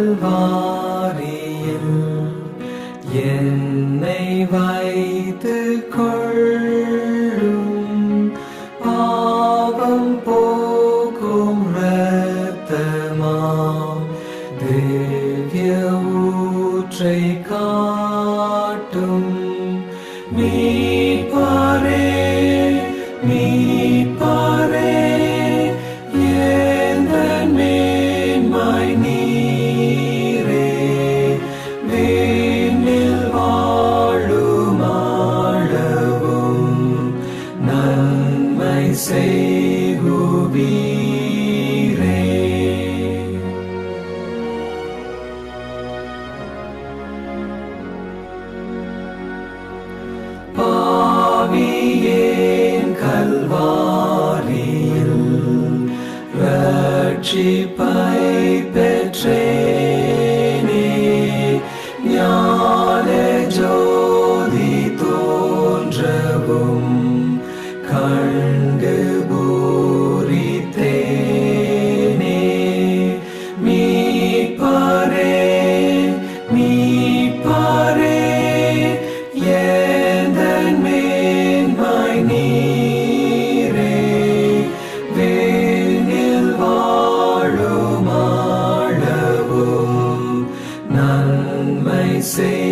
கல்வாரியில் என்னை வைத்து கொள்ளும் பாவம் போக்கும் ரத்தமாம் திவ்ய ஊற்றை காட்டும் மீட்பாரே மீட்பாரே எந்தன் மேன்மை நீரே விண்ணில் வாழும் ஆளவும் நன்மை செய்குவீரே பாவியேன் கல்வாரியில் ரட்சிப்பை பெற்றேனே ஞான ஜோதி தோன்றவும் கண்டு பூரித்தேனே மீட்பாரே மீட்பாரே எந்தன் மேன்மை நீரே வேனில் வாழும் ஆளவும் நன்மை செய்